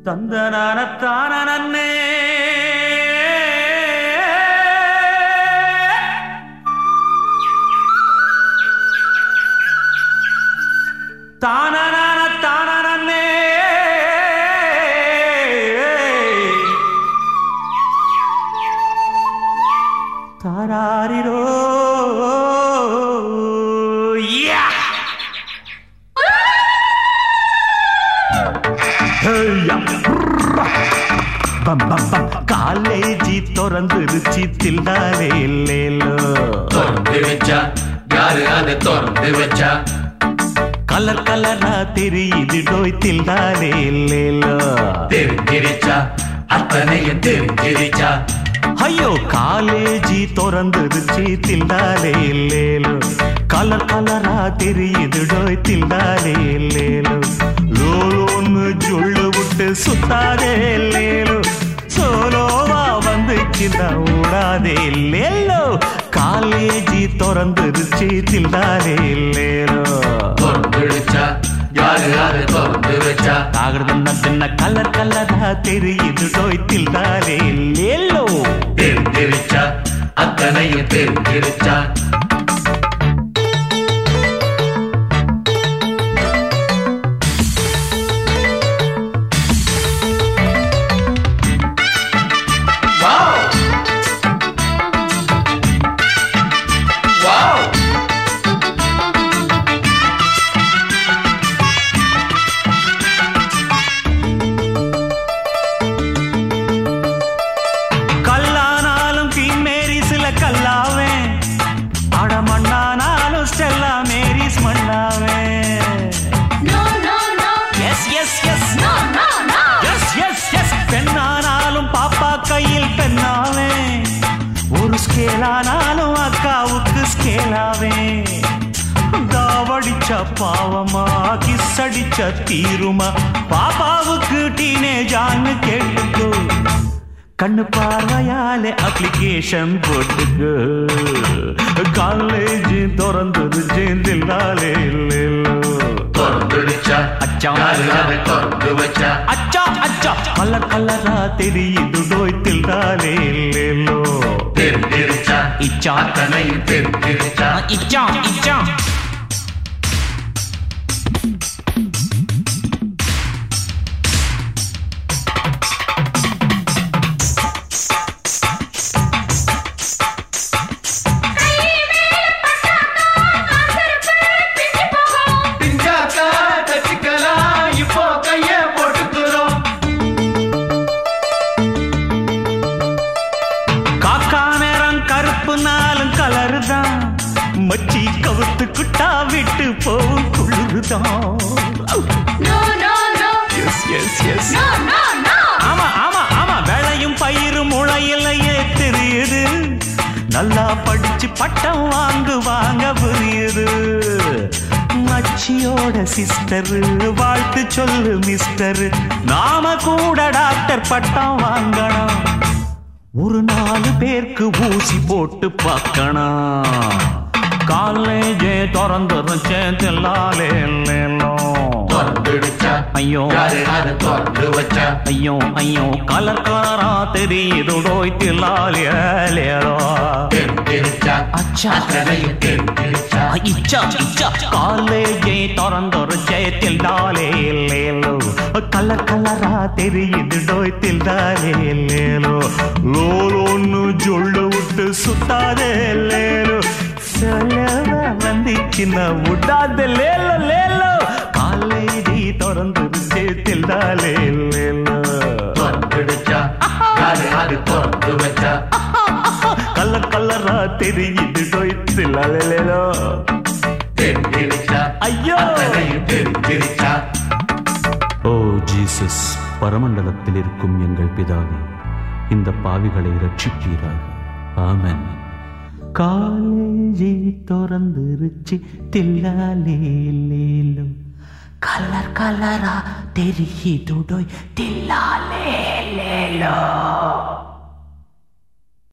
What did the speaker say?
தந்தனானத்தான நன்னே தானனான தான நன்னே தாராரிரோ Yeah! ஹேய்யா. பம் பம் பம் காலேஜி திறந்துருச்சு தில்லாலே இல்லேலோ திறந்து வச்சா யாரு அதை திறந்து வச்சா கலர் கலரா தெரியுது டோய் தில்லாலே இல்லேலோ தெரிஞ்சிருச்சா அத்தனையும் தெரிஞ்சிருச்சா ஐயோ காலேஜி திறந்துருச்சு தில்லாலே இல்லேலோ கலர் கலரா தெரியுது டோய் தில்லாலே இல்லேலோ லோலோன்னு ஜொள்ளு விட்டு சுத்தாதே இல்லேலோ சோலோவா வந்துச்சுன்னா ஓடாதே இல்லேலோ காலேஜி திறந்துருச்சு தில்லாலே இல்லேலோ திறந்துடுச்சா யாரு அதை திறந்து வச்சா ஆகிறதுன்னா சின்ன கலர் கலரா தெரியுது டோய் தில்லாலே இல்லேலோ தெரிஞ்சிருச்சா அத்தனையும் தெரிஞ்சிருச்சா Wow! Wow! கல்லானாலும் தீன் மேரிஸ்ல கல்லாவேன் அடமண்ணானாலும் ஸ்டெல்லா மேரிஸ் மண்ணாவேன் No, no, no, yes yes yes no, no, no. Yes yes yes பெண்ணானாலும் பாப்பா கையில் பெண்ணாவேன் ஒரு ஸ்கேலானாலும் அக்காவுக்கு ஸ்கேலாவேன் தாவடிச்ச பாவமா கிஸ் அடிச்ச தீருமா பாப்பாவுக்கு டீனேஜான்னு கேட்டுக்கோ கண்ணு பார்வையாலே அப்ளிகேஷன் போட்டுக்கோ காலேஜ் திறந்துருச்சு தில்லாலே இல்லைல்லோ திறந்துடுச்சா அச்சா. யாரு அதை திறந்து வச்சா அச்சா அச்சா கலர் கலரா தெரியுது டோய் தில்லாலே இல்லைல்லோ தெரிஞ்சிருச்சா இச்சா. அத்தனையும் தெரிஞ்சிருச்சா இச்சா இச்சா பிஞ்சாக்கா தச்சுக்கலாம் இப்போ கைய போட்டுக்கிறோம் காக்கா நேரம் கருப்பு நாளும் கலரு தான் மச்சி கவுத்துக்குட்டா விட்டு போவும் குளிருதான் No, no, no, yes yes yes no, no, no. ஆமா ஆமா ஆமா வேலையும் பயிரும் முளையிலையே தெரியுது நல்லா படிச்சு பட்டம் வாங்கு வாங்க புரியுது மச்சியோட சிஸ்டர் வாழ்த்து சொல்லு மிஸ்டர் நாம கூட டாக்டர் பட்டம் வாங்கணும் ஒரு நாலு பேருக்கு ஊசி போட்டு பார்க்கணும் காலேஜே திறந்துருச்சேன் தில்லாலே இல்லைல்லோ. திறந்துடுச்சா ஐயோ. யாரு அதை திறந்து வச்சா ஐயோ ஐயோ கலர் கலரா தெரியுது டோய் தில்லாலேலோ தெரிஞ்சிருச்சா அச்சா. அத்தனையும் தெரிஞ்சிருச்சா இச்சா இச்சா காலேஜே திறந்துருச்சே தில்லாலே இல்லேலோ கலர் கலரா தெரியுது டோய் தில்லாலே இல்லேலோ லோலோன்னு ஜொள்ளு விட்டு சுத்தாதே லேலோ சொல்லவா வந்துச்சுன்னா விடாத லேலோ லேலோ காலேஜி திறந்துருச்சே தில்லாலே இல்லேலோ திறந்துடுச்சா யாரு அது திறந்து வச்சா கலர் கலரா தெரியுது டோய் தில்லாலே லேலோ தெரிஞ்சிருச்சா ஐயோ. அத்தனையும் தெரிஞ்சிருச்சா ஓ ஜீசஸ் பரமண்டலத்தில் இருக்கும் எங்கள் பிதாவே இந்த பாவிகளை ரட்சிப்பீராக ஆமென் காலேஜி திறந்துருச்சு தில்லாலே லேலோ கலர் கலரா தெரியுது டோய் தில்லாலே லேலோ